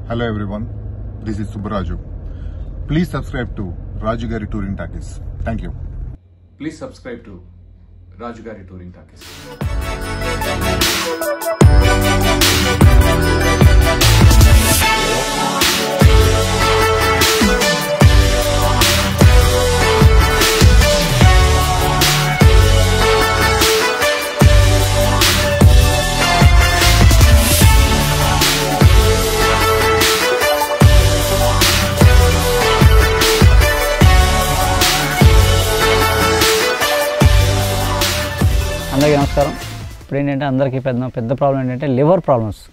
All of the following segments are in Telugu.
Hello everyone, this is Subbaraju. Please subscribe to Raju Gari Touring Takis. Thank you. Please subscribe to Raju Gari Touring Takis. అందరికీ నమస్కారం ఇప్పుడు ఏంటంటే అందరికీ పెద్ద పెద్ద ప్రాబ్లం ఏంటంటే లివర్ ప్రాబ్లమ్స్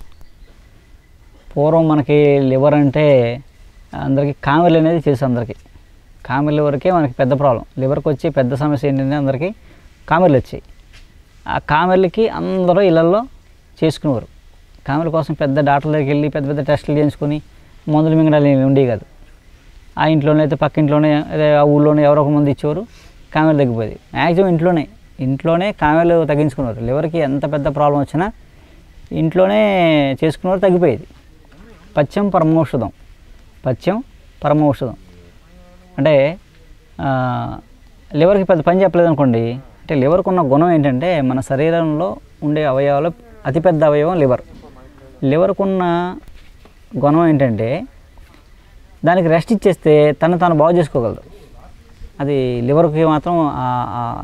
పూర్వం మనకి లివర్ అంటే అందరికీ కామెల్ అనేది తెలుసు అందరికీ కామెల్ లివర్కే మనకి పెద్ద ప్రాబ్లం లివర్కి వచ్చి పెద్ద సమస్య ఏంటంటే అందరికీ కామెర్లు వచ్చాయి ఆ కామెర్లకి అందరూ ఇళ్ళల్లో చేసుకునేవారు కామెర్ల కోసం పెద్ద డాక్టర్ దగ్గరికి వెళ్ళి పెద్ద పెద్ద టెస్టులు చేయించుకొని మందులు మింగడాలు ఏమి ఉండేవి కాదు ఆ ఇంట్లోనే అయితే పక్క ఇంట్లోనే అదే ఆ ఊళ్ళోనే ఎవరో ఒక మంది ఇచ్చేవారు కామెలు తగ్గిపోయేది మ్యాక్సిమం ఇంట్లోనే ఇంట్లోనే కామెలు తగ్గించుకునేవారు లివర్కి ఎంత పెద్ద ప్రాబ్లం వచ్చినా ఇంట్లోనే చేసుకునేవారు తగ్గిపోయేది పచ్చం పరమౌషధం పచ్చం పరమౌషధం అంటే ఆ, లివర్కి పెద్ద పని చెప్పలేదు అనుకోండి అంటే లివర్కి ఉన్న గుణం ఏంటంటే మన శరీరంలో ఉండే అవయవాలు అతిపెద్ద అవయవం లివర్ లివర్కు ఉన్న గుణం ఏంటంటే దానికి రెస్ట్ ఇచ్చేస్తే తను తాను బాగు చేసుకోగలదు అది లివర్కి మాత్రం ఆ- ఆ-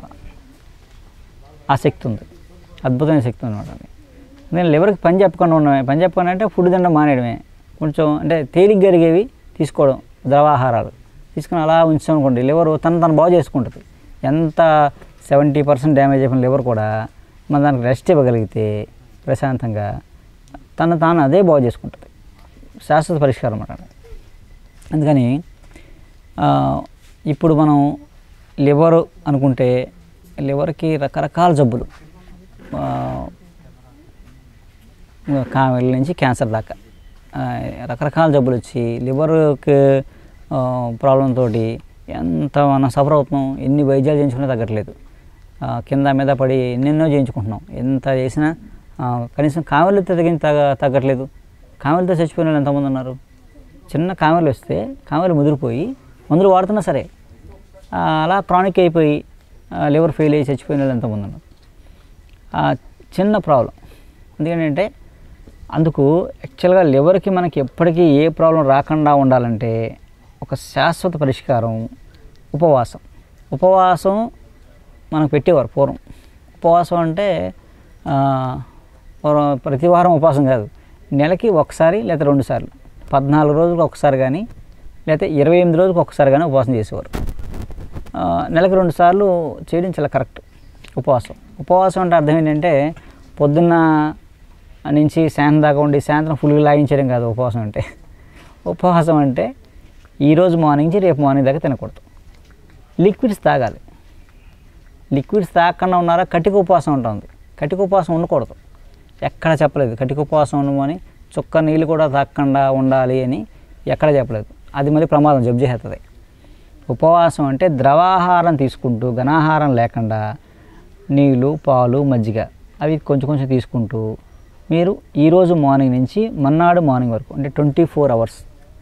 ఆ శక్తి ఉంది అద్భుతమైన శక్తి అనమాట అది నేను లివర్కి పని చెప్పకుండా ఉండడమే పని చెప్పకుండా అంటే ఫుడ్ తినడం మానేయడమే కొంచెం అంటే తేలిక జరిగేవి తీసుకోవడం ద్రవాహారాలు తీసుకుని అలా ఉంచాం అనుకోండి లివర్ తను తను బాగు చేసుకుంటుంది ఎంత సెవెంటీ పర్సెంట్ డ్యామేజ్ అయిపోయిన లివర్ కూడా మన దానికి రెస్ట్ ఇవ్వగలిగితే ప్రశాంతంగా తను తాను అదే బాగు చేసుకుంటుంది శాశ్వత పరిష్కారం అన్నమాట అందుకని ఆ, ఇప్పుడు మనం లివర్ అనుకుంటే లివర్కి రకరకాల జబ్బులు ఆ, కామెల నుంచి క్యాన్సర్ దాకా ఆ, రకరకాల జబ్బులు వచ్చి లివర్కి ప్రాబ్లం తోటి ఎంత మనం సఫర్ అవుతున్నాం ఎన్ని వైద్యాలు చేయించుకున్నా తగ్గట్లేదు ఆ, కింద మీద పడి ఎన్నెన్నో చేయించుకుంటున్నాం ఎంత చేసినా ఆ, కనీసం కామెలతో తగ్గి తగ్గ తగ్గట్లేదు కామెలతో చచ్చిపోయిన వాళ్ళు ఎంతమంది ఉన్నారు చిన్న కామెలు వస్తే కామెలు ముదిరిపోయి మందులు వాడుతున్నా సరే ఆ, అలా క్రానిక్ అయిపోయి లివర్ ఫెయిల్ అయ్యి చచ్చిపోయిన వాళ్ళు ఎంతమంది ఉన్నారు ఆ, చిన్న ప్రాబ్లం ఎందుకంటే అందుకు యాక్చువల్గా లివర్కి మనకి ఎప్పటికీ ఏ ప్రాబ్లం రాకుండా ఉండాలంటే ఒక శాశ్వత పరిష్కారం ఉపవాసం ఉపవాసం మనకు పెట్టేవారు పూర్వం ఉపవాసం అంటే ఆ, పూర్వం ప్రతి వారం ఉపవాసం కాదు నెలకి ఒకసారి లేదా రెండు సార్లు పద్నాలుగు రోజులకు ఒకసారి కానీ లేకపోతే ఇరవై ఎనిమిది రోజులకు ఒకసారి కానీ ఉపవాసం చేసేవారు ఆ, నెలకు రెండు సార్లు చేయడం చాలా కరెక్ట్ ఉపవాసం ఉపవాసం అంటే అర్థం ఏంటంటే పొద్దున్న నుంచి సాయంత్రం దాకా ఉండి సాయంత్రం ఫుల్గా లాగించడం కాదు ఉపవాసం అంటే ఉపవాసం అంటే ఈరోజు మార్నింగ్ నుంచి రేపు మార్నింగ్ దాకా తినకూడదు లిక్విడ్స్ తాగాలి లిక్విడ్స్ తాగకుండా ఉన్నారా కటిక ఉపవాసం ఉంటుంది కటిక ఉపవాసం ఉండకూడదు ఎక్కడ చెప్పలేదు కటిక ఉపవాసం ఉండమని చుక్క నీళ్ళు కూడా తాగకుండా ఉండాలి అని ఎక్కడ చెప్పలేదు అది మరి ప్రమాదం జబ్బు చేస్తుంది ఉపవాసం అంటే ద్రవాహారం తీసుకుంటూ ఘనాహారం లేకుండా నీళ్ళు పాలు మజ్జిగ అవి కొంచెం కొంచెం తీసుకుంటూ మీరు ఈరోజు మార్నింగ్ నుంచి మన్నాడు మార్నింగ్ వరకు అంటే ట్వంటీ ఫోర్ అవర్స్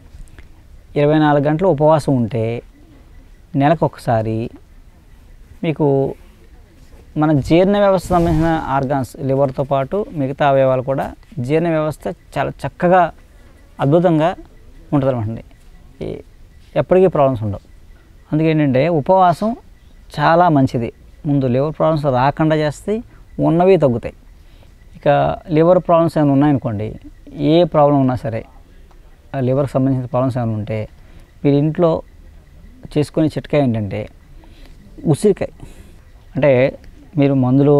ఇరవై నాలుగు గంటలు ఉపవాసం ఉంటే నెలకు ఒకసారి మీకు మన జీర్ణ వ్యవస్థ సంబంధించిన ఆర్గాన్స్ లివర్తో పాటు మిగతా అవయవాలు కూడా జీర్ణ వ్యవస్థ చాలా చక్కగా అద్భుతంగా ఉంటుంది అనమాట ఎప్పటికీ ప్రాబ్లమ్స్ ఉండవు అందుకే ఏంటంటే ఉపవాసం చాలా మంచిది ముందు లివర్ ప్రాబ్లమ్స్ రాకుండా చేస్తే ఉన్నవి తగ్గుతాయి ఇక లివర్ ప్రాబ్లమ్స్ ఏమైనా ఉన్నాయనుకోండి ఏ ప్రాబ్లం ఉన్నా సరే ఆ లివర్కి సంబంధించిన ప్రాబ్లమ్స్ ఏమైనా ఉంటే మీరు ఇంట్లో చేసుకునే చిట్కా ఏంటంటే ఉసిరికాయ అంటే మీరు మందులు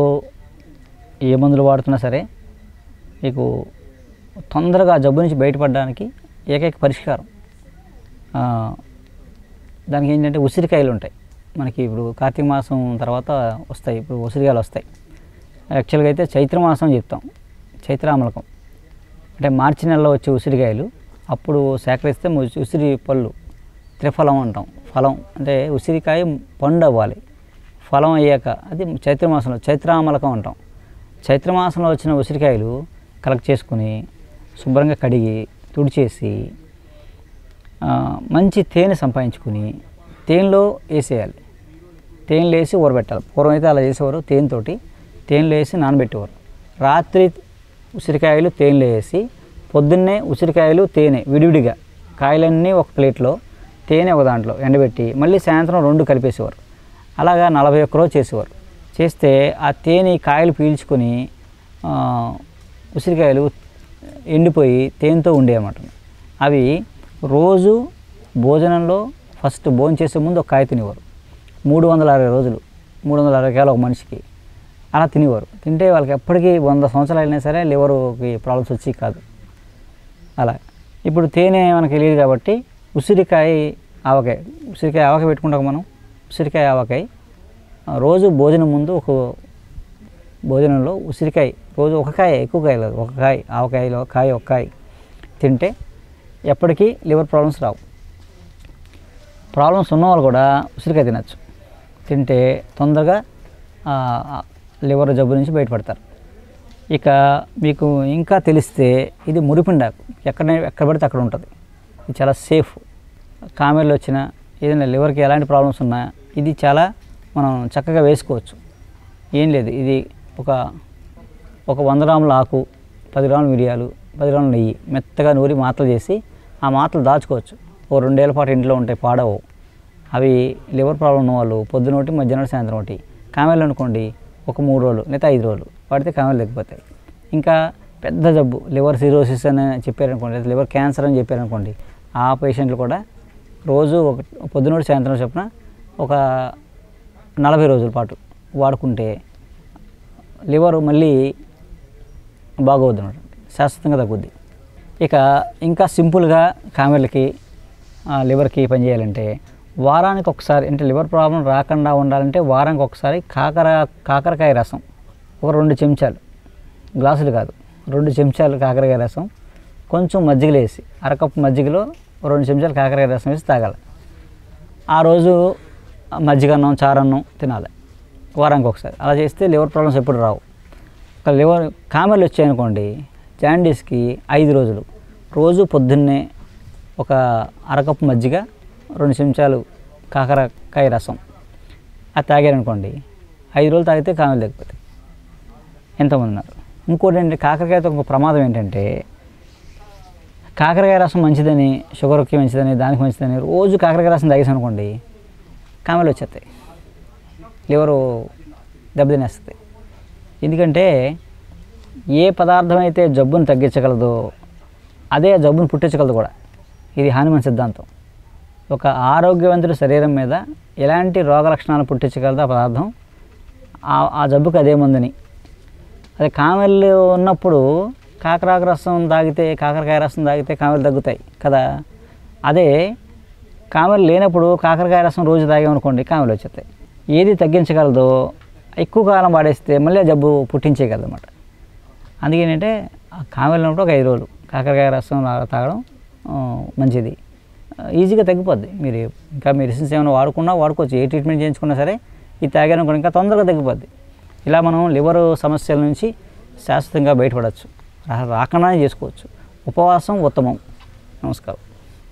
ఏ మందులు వాడుతున్నా సరే మీకు తొందరగా ఆ జబ్బు నుంచి బయటపడడానికి ఏకైక పరిష్కారం ఆ, దానికి ఏంటంటే ఉసిరికాయలు ఉంటాయి మనకి ఇప్పుడు కార్తీక మాసం తర్వాత వస్తాయి ఇప్పుడు ఉసిరికాయలు వస్తాయి యాక్చువల్గా అయితే చైత్ర మాసం చెప్తాం చైత్రామలకం అంటే మార్చి నెలలో వచ్చే ఉసిరికాయలు అప్పుడు సేకరిస్తే ఉసి- ఉసిరి పళ్ళు త్రిఫలం అంటాం ఫలం అంటే ఉసిరికాయ పండు అవ్వాలి ఫలం అయ్యాక అది చైత్రమాసంలో చైత్రామలకం అంటాం చైత్రమాసంలో వచ్చిన ఉసిరికాయలు కలెక్ట్ చేసుకుని శుభ్రంగా కడిగి తుడిచేసి ఆ, మంచి తేనె సంపాదించుకుని తేనెలో వేసేయాలి తేనెలో వేసి ఊరబెట్టాలి పూర్వం అయితే అలా చేసేవారు తేనెతోటి తేనెలో వేసి నానబెట్టేవారు రాత్రి ఉసిరికాయలు తేనెలో వేసి పొద్దున్నే ఉసిరికాయలు తేనె విడివిడిగా కాయలన్నీ ఒక ప్లేట్లో తేనె ఒక దాంట్లో ఎండబెట్టి మళ్ళీ సాయంత్రం రెండు కలిపేసేవారు అలాగా నలభై ఒక్క రోజు చేసేవారు చేస్తే ఆ తేనె ఈ కాయలు పీల్చుకొని ఆ, ఉసిరికాయలు ఎండిపోయి తేనెతో ఉండేవన్నమాట అవి రోజు భోజనంలో ఫస్ట్ భోజనం చేసే ముందు ఒక కాయ తినేవారు మూడు వందల అరవై రోజులు మూడు వందల అరవై కాయలు ఒక మనిషికి అలా తినేవారు తింటే వాళ్ళకి ఎప్పటికీ వంద సంవత్సరాలు అయినా సరే లివర్కి ప్రాబ్లమ్స్ వచ్చి కాదు అలా ఇప్పుడు తేనె మనకి తెలియదు కాబట్టి ఉసిరికాయ ఆవకాయ ఉసిరికాయ ఆవకాయ పెట్టుకుంటాం మనం ఉసిరికాయ ఆవకాయ ఆ, రోజు భోజనం ముందు ఒక భోజనంలో ఉసిరికాయ రోజు ఒక కాయ ఎక్కువ కాయ లేదు ఒక కాయ ఆవకాయలో కాయ ఒక కాయ తింటే ఎప్పటికీ లివర్ ప్రాబ్లమ్స్ రావు ప్రాబ్లమ్స్ ఉన్నవాళ్ళు కూడా ఉసిరికాయ తినచ్చు తింటే తొందరగా ఆ, ఆ లివర్ జబ్బు నుంచి బయటపడతారు ఇక మీకు ఇంకా తెలిస్తే ఇది మురిపిండాకు ఎక్కడ ఎక్కడ పడితే అక్కడ ఉంటుంది ఇది చాలా సేఫ్ కామెర్లు వచ్చిన ఏదైనా లివర్కి ఎలాంటి ప్రాబ్లమ్స్ ఉన్నా ఇది చాలా మనం చక్కగా వేసుకోవచ్చు ఏం లేదు ఇది ఒక ఒక వంద గ్రాముల ఆకు పది గ్రాముల మిరియాలు పది గ్రాముల నెయ్యి మెత్తగా నూరి మాత్రలు చేసి ఆ మాత్రలు దాచుకోవచ్చు ఓ రెండేళ్ల పాటు ఇంట్లో ఉంటాయి పాడవు అవి లివర్ ప్రాబ్లం ఉన్న వాళ్ళు పొద్దున ఒకటి మధ్యాహ్నం సాయంత్రం ఒకటి కామెలు అనుకోండి ఒక మూడు రోజులు లేదా ఐదు రోజులు వాడితే కామెలు తగ్గిపోతాయి ఇంకా పెద్ద జబ్బు లివర్ సిరోసిస్ అని చెప్పారనుకోండి లేదా లివర్ క్యాన్సర్ అని చెప్పారనుకోండి ఆ పేషెంట్లు కూడా రోజు ఒక పొద్దున ఒకటి సాయంత్రం చొప్పున ఒక నలభై రోజుల పాటు వాడుకుంటే లివర్ మళ్ళీ బాగోద్ది అనమాట శాశ్వతంగా తగ్గుద్ది ఇక ఇంకా సింపుల్గా కామెర్లకి ఆ, లివర్కి పనిచేయాలంటే వారానికి ఒకసారి అంటే లివర్ ప్రాబ్లం రాకుండా ఉండాలంటే వారానికి ఒకసారి కాకర కాకరకాయ రసం ఒక రెండు చెంచాలు గ్లాసులు కాదు రెండు చెంచాలు కాకరకాయ రసం కొంచెం మజ్జిగలో వేసి అరకప్పు మజ్జిగలో రెండు చెంచాలు కాకరకాయ రసం వేసి తాగాలి ఆ రోజు మజ్జిగన్నం చారన్నం తినాలి వారానికి ఒకసారి అలా చేస్తే లివర్ ప్రాబ్లమ్స్ ఎప్పుడు రావు ఒక లివర్ కామెర్లు వచ్చాయనుకోండి జాండీస్కి ఐదు రోజులు రోజు పొద్దున్నే ఒక అరకప్పు మజ్జిగ రెండు చెంచాలు కాకరకాయ రసం అది తాగారనుకోండి ఐదు రోజులు తాగితే కామెలు తగ్గిపోతాయి ఎంతమంది ఉన్నారు ఇంకోటి ఏంటంటే కాకరకాయతో ఒక ప్రమాదం ఏంటంటే కాకరకాయ రసం మంచిదని షుగర్కి మంచిదని దానికి మంచిదని రోజు కాకరకాయ రసం తాగేసాం అనుకోండి కామెలు వచ్చేస్తాయి లివరు దెబ్బతినేస్తుంది ఎందుకంటే ఏ పదార్థం అయితే జబ్బును తగ్గించగలదో అదే ఆ జబ్బును పుట్టించగలదు కూడా ఇది హానిమన్ సిద్ధాంతం ఒక ఆరోగ్యవంతుడి శరీరం మీద ఎలాంటి రోగ లక్షణాలు పుట్టించగలదో ఆ పదార్థం ఆ- ఆ జబ్బుకి అదే మందని అదే కామెర్లు ఉన్నప్పుడు కాకరాక రసం తాగితే కాకరకాయ రసం తాగితే కామెర్లు తగ్గుతాయి కదా అదే కామెర్లు లేనప్పుడు కాకరకాయ రసం రోజు తాగామనుకోండి కామెర్లు వచ్చేస్తాయి ఏది తగ్గించగలదో ఎక్కువ కాలం వాడేస్తే మళ్ళీ ఆ జబ్బు పుట్టించేయగలదు అనమాట అందుకే ఏంటంటే ఆ కామెర్లు ఉన్నప్పుడు ఒక ఐదు రోజులు కాకరకాయ రసం లా- తాగడం ఆ, మంచిది ఆ, ఈజీగా తగ్గిపోద్ది మీరు ఇంకా మెడిసిన్స్ ఏమైనా వాడుకున్నా వాడుకోవచ్చు ఏ ట్రీట్మెంట్ చేయించుకున్నా సరే ఇది తాగారనుకోండి ఇంకా తొందరగా తగ్గిపోద్ది ఇలా మనం లివర్ సమస్యల నుంచి శాశ్వతంగా బయటపడవచ్చు రా- రాకుండానే చేసుకోవచ్చు ఉపవాసం ఉత్తమం నమస్కారం